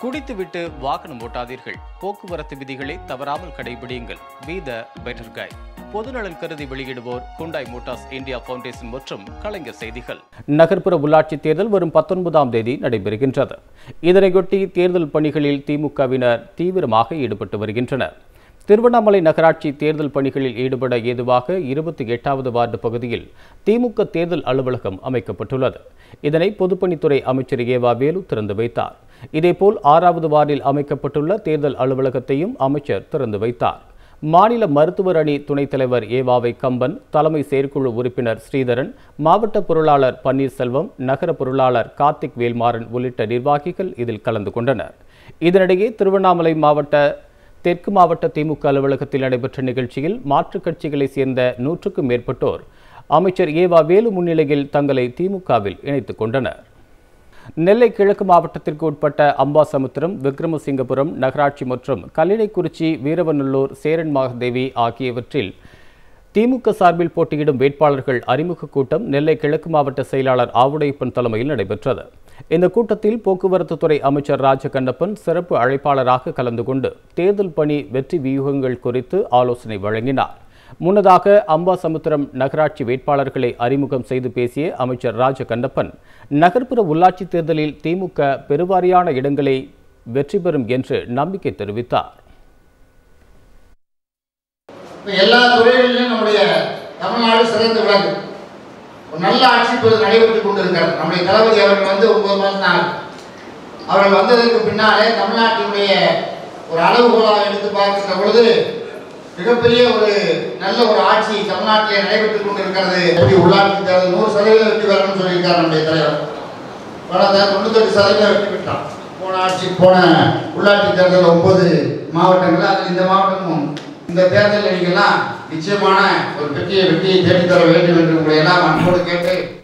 குடித்துவிட்டு வாகனம் ஓட்டாதீர்கள் போக்குவரத்து விதிகளை தவறாமல் கடைபிடியுங்கள் பி த பெட்டர் கை பொதுநலன் கருதி வெளியிடுவோர் குண்டாய் மோட்டார்ஸ் இந்தியா ஃபவுண்டேஷன் மற்றும் கலைஞர் செய்திகள் நகர்ப்புற உள்ளாட்சி தேர்தல் வரும் பத்தொன்பதாம் தேதி நடைபெறுகின்றது இதனையொட்டி தேர்தல் பணிகளில் திமுகவினர் தீவிரமாக ஈடுபட்டு வருகின்றனர் திருவண்ணாமலை நகராட்சி தேர்தல் பணிகளில் ஈடுபட ஏதுவாக இருபத்தி எட்டாவது வார்டு பகுதியில் திமுக தேர்தல் அலுவலகம் அமைக்கப்பட்டுள்ளது இதனை பொதுப்பணித்துறை அமைச்சர் ஏவா வேலு திறந்து வைத்தார் இதேபோல் ஆறாவது வார்டில் அமைக்கப்பட்டுள்ள தேர்தல் அலுவலகத்தையும் அமைச்சர் திறந்து வைத்தார் மாநில மருத்துவர் அணி துணைத் தலைவர் ஏவாவை கம்பன் தலைமை செயற்குழு உறுப்பினர் ஸ்ரீதரன் மாவட்ட பொருளாளர் பன்னீர்செல்வம் நகர பொருளாளர் கார்த்திக் வேல்மாறன் உள்ளிட்ட நிர்வாகிகள் இதில் கலந்து கொண்டனர் இதனிடையே திருவண்ணாமலை மாவட்ட தெற்கு மாவட்ட திமுக அலுவலகத்தில் நடைபெற்ற நிகழ்ச்சியில் மாற்றுக் கட்சிகளைச் சேர்ந்த நூற்றுக்கும் மேற்பட்டோர் அமைச்சர் ஏவா வேலு முன்னிலையில் தங்களை திமுகவில் இணைத்துக் கொண்டனர் நெல்லை கிழக்கு மாவட்டத்திற்கு உட்பட்ட அம்பாசமுத்திரம் விக்ரமசிங்கபுரம் நகராட்சி மற்றும் கல்லிடைக்குறிச்சி வீரவநல்லூர் சேரன் மகாதேவி ஆகியவற்றில் திமுக சார்பில் போட்டியிடும் வேட்பாளர்கள் அறிமுக கூட்டம் நெல்லை கிழக்கு மாவட்ட செயலாளர் ஆவுடையப்பன் தலைமையில் நடைபெற்றது இந்த கூட்டத்தில் போக்குவரத்து துறை அமைச்சர் ராஜகண்ணப்பன் சிறப்பு அழைப்பாளராக கலந்து கொண்டு தேர்தல் பணி வெற்றி வியூகங்கள் குறித்து ஆலோசனை வழங்கினார் முன்னதாக அம்பாசமுத்திரம் நகராட்சி வேட்பாளர்களை அறிமுகம் செய்து பேசிய அமைச்சர் ராஜகண்ணப்பன் நகர்ப்புற உள்ளாட்சி தேர்தலில் திமுக பெருவாரியான இடங்களை வெற்றி பெறும் என்று நம்பிக்கை தெரிவித்தார் இப்ப எல்லா துறைகளிலும் நம்முடைய தமிழ்நாடு சிறந்து விளங்கு ஒரு நல்ல ஆட்சி இப்போது நடைபெற்றுக் கொண்டிருக்கிறது நம்முடைய தளபதி அவர்கள் வந்து ஒன்பது மாதம் ஆகுது. அவர்கள் வந்ததற்கு பின்னாலே தமிழ்நாட்டினுடைய ஒரு அளவுகோலாக எடுத்து பார்க்கின்ற பொழுது மிகப்பெரிய ஒரு நல்ல ஒரு ஆட்சி தமிழ்நாட்டிலே நடைபெற்றுக் கொண்டிருக்கிறது எப்படி உள்ளாட்சி தேர்தல் நூறு சதவீதம் வெற்றி பெறணும்னு சொல்லியிருக்கார் நம்முடைய தலைவர் பல தொண்ணூத்தெட்டு சதவீதம் வெற்றி பெற்றான் போன ஆட்சி போன உள்ளாட்சி தேர்தல் ஒன்பது மாவட்டங்கள் அதில் இந்த மாவட்டமும் இந்த தேர்தலில் நீங்கள்லாம் நிச்சயமான ஒரு வெற்றியை வெற்றியை தேடித்தர வேண்டும் என்று உங்களை எல்லாம் அன்போடு கேட்டு